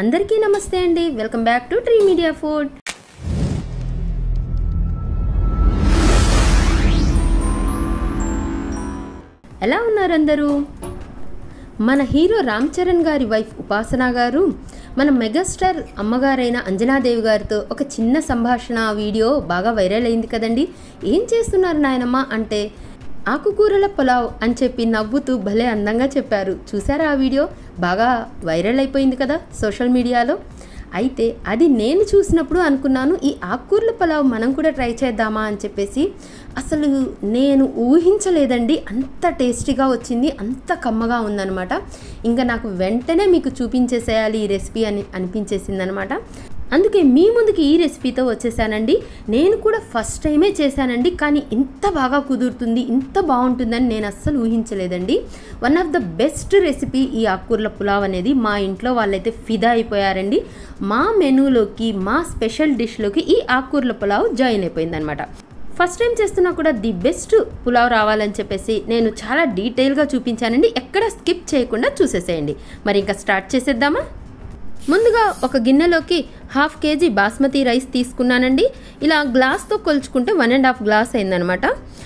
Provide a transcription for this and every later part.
అందరికీ నమస్తే అండి welcome back to tree media food ఎలా ఉన్నారు అందరూ మన హీరో రామ్ చరణ్ గారి వైఫ్ ఉపాసన గారు మన మెగాస్టార్ అమ్మగారైన అంజనాదేవి గారితో ఒక చిన్న సంభాషణ వీడియో బాగా వైరల్ అయింది కదండి ఏం చేస్తున్నారు నాయనమ్మ అంటే ఆకుకూరల పులావ్ అని చెప్పి నవ్వుతూ భలే అందంగా చెప్పారు చూసారా ఆ వీడియో బాగా వైరల్ అయిపోయింది కదా సోషల్ మీడియాలో అయితే అది నేను చూసినప్పుడు అనుకున్నాను ఈ ఆకుకూరల పులావ్ మనం కూడా ట్రై చేద్దామా అని చెప్పేసి అసలు నేను ఊహించలేదండి అంత టేస్టీగా వచ్చింది అంత కమ్మగా ఉందనమాట ఇంకా నాకు వెంటనే మీకు చూపించేసేయాలి ఈ రెసిపీ అని అనిపించేసింది అనమాట అందుకే మీ ముందుకి ఈ రెసిపీతో వచ్చేసానండి నేను కూడా ఫస్ట్ టైమే చేశానండి కానీ ఇంత బాగా కుదురుతుంది ఇంత బాగుంటుందని నేను అస్సలు ఊహించలేదండి one of the best recipe ఈ ఆకుకూరల పులావ్ అనేది మా ఇంట్లో వాళ్ళైతే ఫిదా అయిపోయారండి మా మెనూలోకి మా స్పెషల్ డిష్లోకి ఈ ఆకుకూరల పులావ్ జాయిన్ అయిపోయిందనమాట ఫస్ట్ టైం చేస్తున్నా కూడా ది బెస్ట్ పులావ్ రావాలని చెప్పేసి నేను చాలా డీటెయిల్గా చూపించానండి ఎక్కడ స్కిప్ చేయకుండా చూసేసేయండి మరి ఇంకా స్టార్ట్ చేసేద్దామా ముందుగా ఒక గిన్నెలోకి హాఫ్ కేజీ బాస్మతి రైస్ తీసుకున్నానండి ఇలా గ్లాస్తో కొలుచుకుంటే వన్ అండ్ హాఫ్ గ్లాస్ అయిందనమాట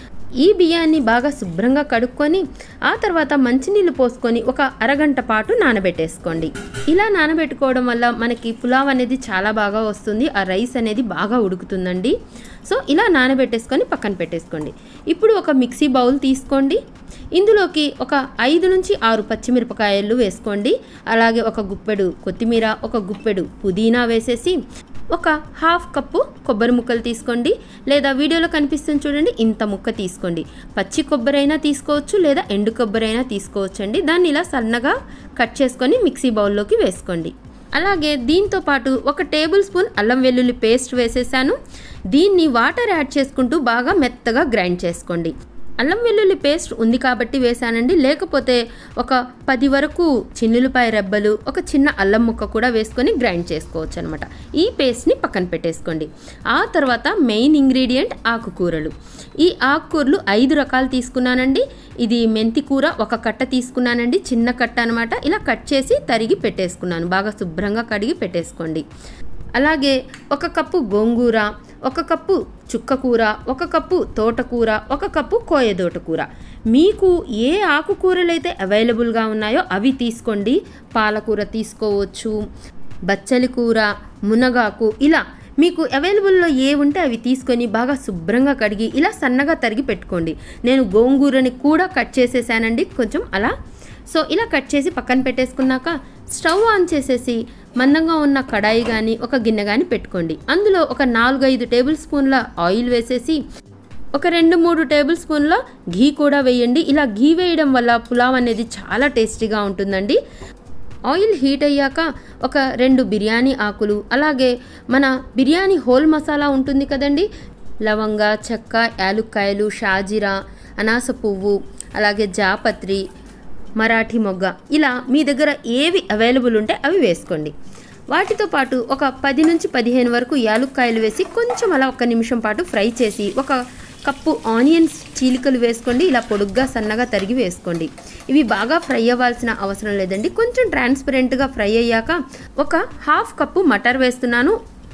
ఈ బియ్యాన్ని బాగా శుభ్రంగా కడుక్కొని ఆ తర్వాత మంచినీళ్ళు పోసుకొని ఒక అరగంట పాటు నానబెట్టేసుకోండి ఇలా నానబెట్టుకోవడం వల్ల మనకి పులావ్ అనేది చాలా బాగా వస్తుంది ఆ రైస్ అనేది బాగా ఉడుకుతుందండి సో ఇలా నానబెట్టేసుకొని పక్కన పెట్టేసుకోండి ఇప్పుడు ఒక మిక్సీ బౌల్ తీసుకోండి ఇందులోకి ఒక ఐదు నుంచి ఆరు పచ్చిమిరపకాయలు వేసుకోండి అలాగే ఒక గుప్పెడు కొత్తిమీర ఒక గుప్పెడు పుదీనా వేసేసి ఒక హాఫ్ కప్పు కొబ్బరి ముక్కలు తీసుకోండి లేదా వీడియోలో కనిపిస్తుంది చూడండి ఇంత ముక్క తీసుకోండి పచ్చి కొబ్బరి అయినా తీసుకోవచ్చు లేదా ఎండు కొబ్బరి అయినా తీసుకోవచ్చు అండి దాన్ని ఇలా సన్నగా కట్ చేసుకొని మిక్సీ బౌల్లోకి వేసుకోండి అలాగే దీంతో పాటు ఒక టేబుల్ స్పూన్ అల్లం వెల్లుల్లి పేస్ట్ వేసేసాను దీన్ని వాటర్ యాడ్ చేసుకుంటూ బాగా మెత్తగా గ్రైండ్ చేసుకోండి అల్లం వెల్లుల్లి పేస్ట్ ఉంది కాబట్టి వేసానండి లేకపోతే ఒక పది వరకు చిన్నులపాయ రెబ్బలు ఒక చిన్న అల్లం ముక్క కూడా వేసుకొని గ్రైండ్ చేసుకోవచ్చు అనమాట ఈ పేస్ట్ని పక్కన పెట్టేసుకోండి ఆ తర్వాత మెయిన్ ఇంగ్రీడియంట్ ఆకుకూరలు ఈ ఆకుకూరలు ఐదు రకాలు తీసుకున్నానండి ఇది మెంతి కూర ఒక కట్ట తీసుకున్నానండి చిన్న కట్ట అనమాట ఇలా కట్ చేసి తరిగి పెట్టేసుకున్నాను బాగా శుభ్రంగా కడిగి పెట్టేసుకోండి అలాగే ఒక కప్పు గోంగూర ఒక కప్పు చుక్కకూర ఒక కప్పు తోటకూర ఒక కప్పు కోయదోట కూర మీకు ఏ ఆకుకూరలు అయితే అవైలబుల్గా ఉన్నాయో అవి తీసుకోండి పాలకూర తీసుకోవచ్చు బచ్చలి కూర మునగాకు ఇలా మీకు అవైలబుల్లో ఏ ఉంటే అవి తీసుకొని బాగా శుభ్రంగా కడిగి ఇలా సన్నగా తరిగి పెట్టుకోండి నేను గోంగూరని కూడా కట్ చేసేసానండి కొంచెం అలా సో ఇలా కట్ చేసి పక్కన పెట్టేసుకున్నాక స్టవ్ ఆన్ చేసేసి మందంగా ఉన్న కడాయి కానీ ఒక గిన్నె కానీ పెట్టుకోండి అందులో ఒక నాలుగైదు టేబుల్ స్పూన్ల ఆయిల్ వేసేసి ఒక రెండు మూడు టేబుల్ స్పూన్ల ఘీ కూడా వేయండి ఇలా ఘీ వేయడం వల్ల పులావ్ అనేది చాలా టేస్టీగా ఉంటుందండి ఆయిల్ హీట్ అయ్యాక ఒక రెండు బిర్యానీ ఆకులు అలాగే మన బిర్యానీ హోల్ మసాలా ఉంటుంది కదండి లవంగ చెక్క యాలుక్కాయలు షాజీరా అనాస పువ్వు అలాగే జాపత్రి మరాఠీ మొగ్గ ఇలా మీ దగ్గర ఏవి అవైలబుల్ ఉంటే అవి వేసుకోండి వాటితో పాటు ఒక పది నుంచి పదిహేను వరకు యాలుక్కాయలు వేసి కొంచెం అలా ఒక నిమిషం పాటు ఫ్రై చేసి ఒక కప్పు ఆనియన్స్ చీలికలు వేసుకోండి ఇలా పొడుగ్గా సన్నగా తరిగి వేసుకోండి ఇవి బాగా ఫ్రై అవ్వాల్సిన అవసరం లేదండి కొంచెం ట్రాన్స్పరెంట్గా ఫ్రై అయ్యాక ఒక హాఫ్ కప్పు మటర్ వేస్తున్నాను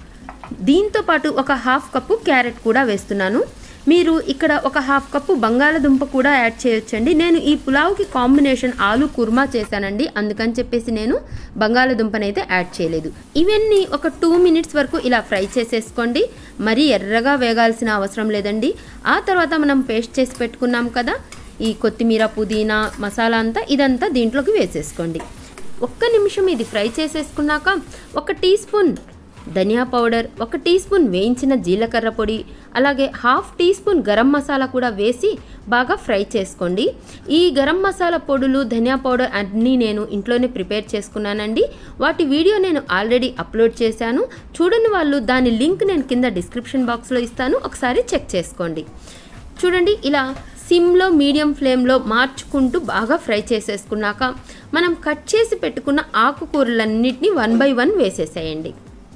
దీంతో పాటు ఒక హాఫ్ కప్పు క్యారెట్ కూడా వేస్తున్నాను మీరు ఇక్కడ ఒక హాఫ్ కప్పు బంగాళదుంప కూడా యాడ్ చేయొచ్చండి నేను ఈ పులావ్కి కాంబినేషన్ ఆలు కుర్మా చేశానండి అందుకని చెప్పేసి నేను బంగాళదుంపనైతే యాడ్ చేయలేదు ఇవన్నీ ఒక టూ మినిట్స్ వరకు ఇలా ఫ్రై చేసేసుకోండి మరీ ఎర్రగా వేగాల్సిన అవసరం లేదండి ఆ తర్వాత మనం పేస్ట్ చేసి పెట్టుకున్నాం కదా ఈ కొత్తిమీర పుదీనా మసాలా అంతా ఇదంతా దీంట్లోకి వేసేసుకోండి ఒక్క నిమిషం ఇది ఫ్రై చేసేసుకున్నాక ఒక టీ స్పూన్ ధనియా పౌడర్ ఒక టీ స్పూన్ వేయించిన జీలకర్ర పొడి అలాగే half teaspoon garam masala కూడా వేసి బాగా ఫ్రై చేసుకోండి ఈ గరం మసాలా పొడులు ధనియా పౌడర్ అన్నీ నేను ఇంట్లోనే ప్రిపేర్ చేసుకున్నానండి వాటి వీడియో నేను ఆల్రెడీ అప్లోడ్ చేశాను చూడని వాళ్ళు దాని లింక్ నేను కింద డిస్క్రిప్షన్ బాక్స్లో ఇస్తాను ఒకసారి చెక్ చేసుకోండి చూడండి ఇలా సిమ్లో మీడియం ఫ్లేమ్లో మార్చుకుంటూ బాగా ఫ్రై చేసేసుకున్నాక మనం కట్ చేసి పెట్టుకున్న ఆకుకూరలన్నిటిని వన్ బై వన్ వేసేసేయండి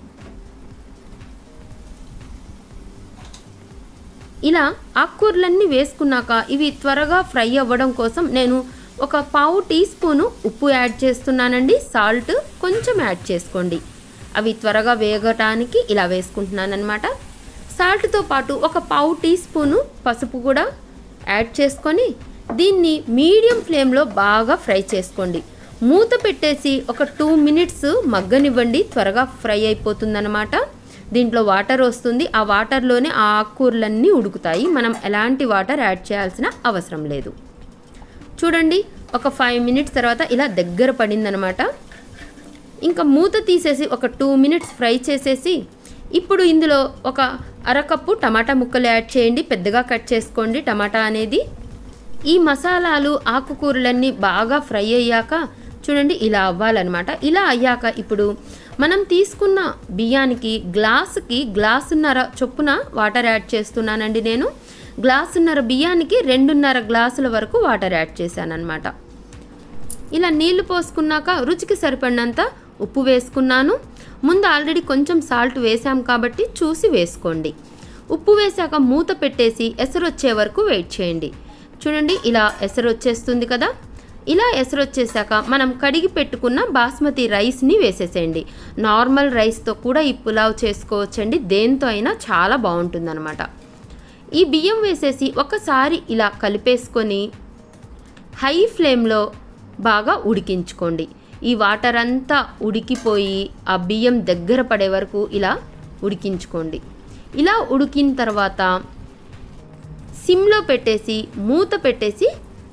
ఇలా ఆకుకూరలన్నీ వేసుకున్నాక ఇవి త్వరగా ఫ్రై అవ్వడం కోసం నేను ఒక పావు టీ స్పూను ఉప్పు యాడ్ చేస్తున్నానండి సాల్ట్ కొంచెం యాడ్ చేసుకోండి అవి త్వరగా వేగటానికి ఇలా వేసుకుంటున్నాను అనమాట సాల్ట్తో పాటు ఒక పావు టీ స్పూను పసుపు కూడా యాడ్ చేసుకొని దీన్ని మీడియం ఫ్లేమ్లో బాగా ఫ్రై చేసుకోండి మూత పెట్టేసి ఒక టూ మినిట్స్ మగ్గనివ్వండి త్వరగా ఫ్రై అయిపోతుందన్నమాట దీంట్లో వాటర్ వస్తుంది ఆ వాటర్లోనే ఆ ఆకుకూరలన్నీ ఉడుకుతాయి మనం ఎలాంటి వాటర్ యాడ్ చేయాల్సిన అవసరం లేదు చూడండి ఒక ఫైవ్ మినిట్స్ తర్వాత ఇలా దగ్గర పడిందనమాట ఇంకా మూత తీసేసి ఒక టూ మినిట్స్ ఫ్రై చేసేసి ఇప్పుడు ఇందులో ఒక అరకప్పు టమాటా ముక్కలు యాడ్ చేయండి పెద్దగా కట్ చేసుకోండి టమాటా అనేది ఈ మసాలాలు ఆకుకూరలన్నీ బాగా ఫ్రై అయ్యాక చూడండి ఇలా అవ్వాలన్నమాట ఇలా అయ్యాక ఇప్పుడు మనం తీసుకున్న బియ్యానికి గ్లాసుకి గ్లాసున్నర చొప్పున వాటర్ యాడ్ చేస్తున్నానండి నేను గ్లాసున్నర బియ్యానికి రెండున్నర గ్లాసుల వరకు వాటర్ యాడ్ చేశానన్నమాట ఇలా నీళ్లు పోసుకున్నాక రుచికి సరిపడినంత ఉప్పు వేసుకున్నాను ముందు ఆల్రెడీ కొంచెం సాల్ట్ వేసాం కాబట్టి చూసి వేసుకోండి ఉప్పు వేసాక మూత పెట్టేసి ఎసరు వచ్చే వరకు వెయిట్ చేయండి చూడండి ఇలా ఎసరు వచ్చేస్తుంది కదా ఇలా ఎసరు వచ్చేసాక మనం కడిగి పెట్టుకున్న బాస్మతి రైస్ని వేసేసేయండి నార్మల్ రైస్తో కూడా ఈ పులావ్ చేసుకోవచ్చండి దేంతో అయినా చాలా బాగుంటుందన్నమాట ఈ బియ్యం వేసేసి ఒకసారి ఇలా కలిపేసుకొని హై ఫ్లేమ్లో బాగా ఉడికించుకోండి ఈ వాటర్ అంతా ఉడికిపోయి ఆ బియ్యం దగ్గర పడే వరకు ఇలా ఉడికించుకోండి ఇలా ఉడికిన తర్వాత సిమ్లో పెట్టేసి మూత పెట్టేసి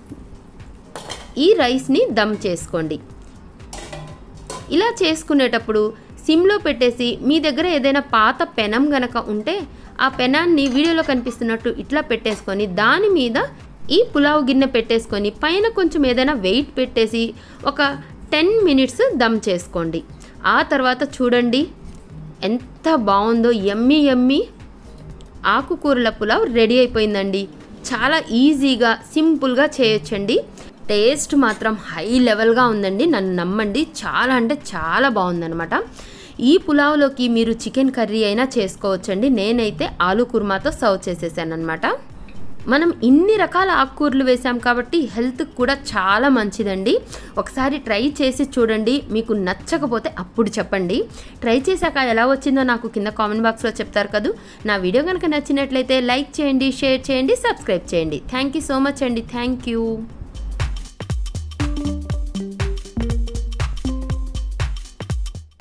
ఈ రైస్ని దమ్ చేసుకోండి ఇలా చేసుకునేటప్పుడు సిమ్లో పెట్టేసి మీ దగ్గర ఏదైనా పాత పెనం గనక ఉంటే ఆ పెనాన్ని వీడియోలో కనిపిస్తున్నట్టు ఇట్లా పెట్టేసుకొని దాని మీద ఈ పులావ్ గిన్నె పెట్టేసుకొని పైన కొంచెం ఏదైనా వెయిట్ పెట్టేసి ఒక టెన్ మినిట్స్ దమ్ చేసుకోండి ఆ తర్వాత చూడండి ఎంత బాగుందో ఎమ్మి ఎమ్మి ఆకుకూరల పులావ్ రెడీ అయిపోయిందండి చాలా ఈజీగా సింపుల్గా చేయొచ్చండి టేస్ట్ మాత్రం హై లెవెల్గా ఉందండి నన్ను నమ్మండి చాలా అంటే చాలా బాగుందనమాట ఈ పులావ్లోకి మీరు చికెన్ కర్రీ అయినా చేసుకోవచ్చండి నేనైతే ఆలు కుర్మాతో సర్వ్ చేసేసాను అనమాట మనం ఇన్ని రకాల ఆకుకూరలు వేసాం కాబట్టి హెల్త్కి కూడా చాలా మంచిదండి ఒకసారి ట్రై చేసి చూడండి మీకు నచ్చకపోతే అప్పుడు చెప్పండి ట్రై చేశాక ఎలా వచ్చిందో నాకు కింద కామెంట్ బాక్స్లో చెప్తారు కదా నా వీడియో కనుక నచ్చినట్లయితే లైక్ చేయండి షేర్ చేయండి సబ్స్క్రైబ్ చేయండి థ్యాంక్ యూ సో మచ్ అండి థ్యాంక్ యూ